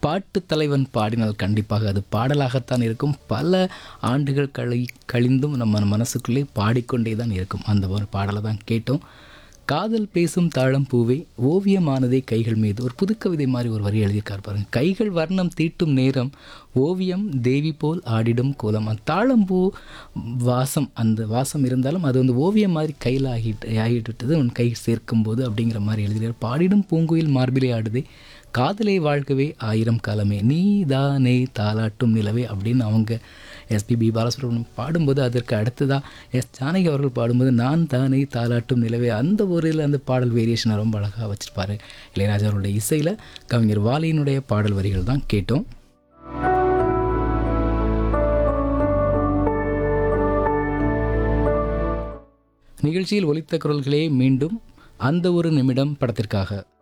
பாட்டு தலைவன் பாடினால் கண்டிப்பாக அது பாடலாகத்தான் இருக்கும் பல ஆண்டுகள் கழி கழிந்தும் நம்ம மனசுக்குள்ளே பாடிக்கொண்டே தான் இருக்கும் அந்த ஒரு பாடலை தான் கேட்டோம் காதல் பேசும் தாழம் பூவே ஓவியமானதே கைகள் மீது ஒரு புது கவிதை மாதிரி ஒரு வரி எழுதியிருக்கார் பாருங்க கைகள் வர்ணம் தீட்டும் நேரம் ஓவியம் தேவி போல் ஆடிடும் கோலம் அந்த தாழம்பூ வாசம் அந்த வாசம் இருந்தாலும் அது வந்து ஓவியம் மாதிரி கையில் ஆகிட்டு ஆகிட்டு விட்டது உன் கை சேர்க்கும் போது அப்படிங்கிற மாதிரி எழுதினார் பாடிடும் பூங்குயில் மார்பிலே ஆடுதே காதலை வாழ்க்கவே ஆயிரம் காலமே நீ தானே தாலாட்டும் நிலவே அப்படின்னு அவங்க எஸ்பிபி பாலசுப்ரமணியம் பாடும்போது அதற்கு அடுத்ததாக எஸ் ஜானகி அவர்கள் பாடும்போது நான் தானே தாலாட்டும் நிலவே அந்த ஒரு இதில் அந்த பாடல் வேரியேஷனை ரொம்ப அழகாக வச்சுருப்பாரு இளையராஜா அவருடைய இசையில் கவிஞர் வாலியினுடைய பாடல் வரிகள் தான் கேட்டோம் நிகழ்ச்சியில் ஒலித்த குரல்களே மீண்டும் அந்த ஒரு நிமிடம் படத்திற்காக